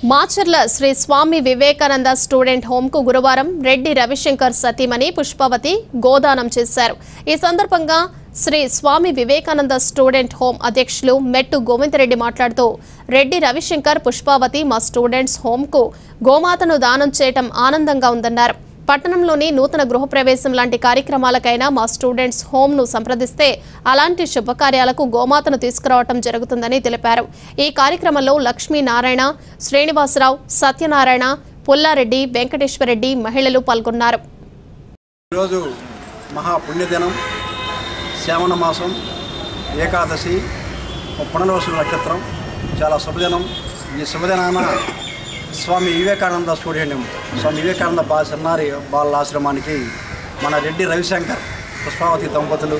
Macherla Shri Swami Vivekananda student home కు గురువారం రెడ్డి రవిశంకర్ సతీమణి పుష్పవతి గోదానం చేశారు ఈ సందర్భంగా శ్రీ స్వామి వివేకానంద స్టూడెంట్ హోమ్ అధ్యక్షులు మెట్టు గోవిందరెడ్డి మాట్లాడుతూ రెడ్డి రవిశంకర్ పుష్పావతి మా స్టూడెంట్స్ హోమ్ కు గోమాతను దానం చేయటం ఆనందంగా ఉందన్నారు పట్టణంలోని నూతన గృహప్రవేశం లాంటి కార్యక్రమాలకైనా మా స్టూడెంట్స్ హోమ్ను సంప్రదిస్తే అలాంటి శుభకార్యాలకు గోమాతను తీసుకురావటం జరుగుతుందని తెలిపారు ఈ కార్యక్రమంలో లక్ష్మీనారాయణ శ్రీనివాసరావు సత్యనారాయణ పుల్లారెడ్డి వెంకటేశ్వరరెడ్డి మహిళలు పాల్గొన్నారు ఈరోజు మహా పుణ్యదినం శ్రావణ మాసం ఏకాదశి పునర్వసు నక్షత్రం చాలా శుభదినం ఈ శుభదినాన స్వామి వివేకానంద స్టూడియం స్వామి వివేకానంద బా చిన్నారి బాల ఆశ్రమానికి మన రెడ్డి రవిశంకర్ పుష్పావతి దంపతులు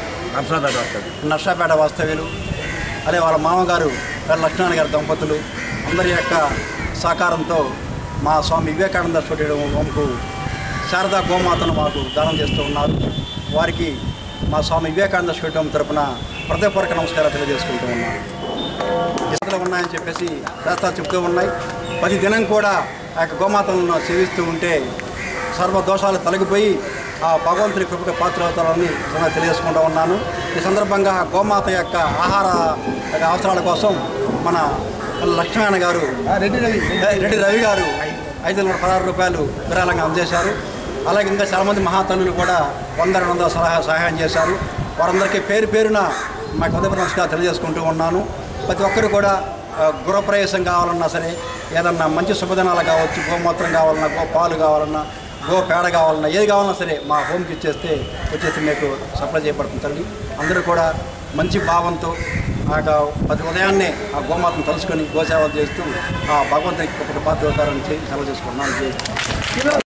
నర్సాపేట వాస్తవ్యులు అదే వాళ్ళ మామగారు పేరు లక్ష్మణ గారి దంపతులు అందరి యొక్క సహకారంతో మా స్వామి వివేకానంద స్టూడియం హోమ్కు శారదా గోమాతను మాకు దానం చేస్తూ ఉన్నారు వారికి మా స్వామి వివేకానంద స్టూడియం తరపున హృదయపూర్వక నమస్కారాలు తెలియజేసుకుంటూ ఉన్నాను ఇసుకలు ఉన్నాయని చెప్పేసి శాస్త్రాలు చెప్తూ ఉన్నాయి ప్రతి దినం కూడా ఆ యొక్క గోమాతలను సేవిస్తూ ఉంటే సర్వ దోషాలు తొలగిపోయి ఆ భగవంతుని కృపక పాత్ర అవుతారని నేను తెలియజేసుకుంటూ ఉన్నాను ఈ సందర్భంగా గోమాత యొక్క ఆహార యొక్క అవసరాల కోసం మన లక్ష్మీనారాయణ గారు రెడ్డి రవి రెడ్డి రవి గారు ఐదు వందల పదహారు రూపాయలు విరాళంగా అందజేశారు అలాగే ఇంకా చాలామంది మహాతల్లులు కూడా వంద రెండు వందల సలహా సహాయం చేశారు వారందరికీ పేరు పేరున మా హృదయ నమస్కారం తెలియజేసుకుంటూ ఉన్నాను ప్రతి ఒక్కరు కూడా ఆ, గృహప్రవేశం కావాలన్నా సరే ఏదన్నా మంచి శుభదినాలు కావచ్చు గోమూత్రం కావాలన్నా గో పాలు కావాలన్నా గో పేడ కావాలన్నా ఏది కావాలన్నా సరే మా హోమ్కి ఇచ్చేస్తే వచ్చేసి మీకు సప్లై చేయబడుతుంది తల్లి అందరూ కూడా మంచి భావంతో ఆ యొక్క ప్రతి ఉదయాన్నే ఆ గోమాతను తలుచుకొని గోసేవలు చేస్తూ ఆ భగవంతునికి ఒక పాత్ర అవుతారని చెప్పి సెలవు చేసుకున్నాను జై శ్రీరామ్.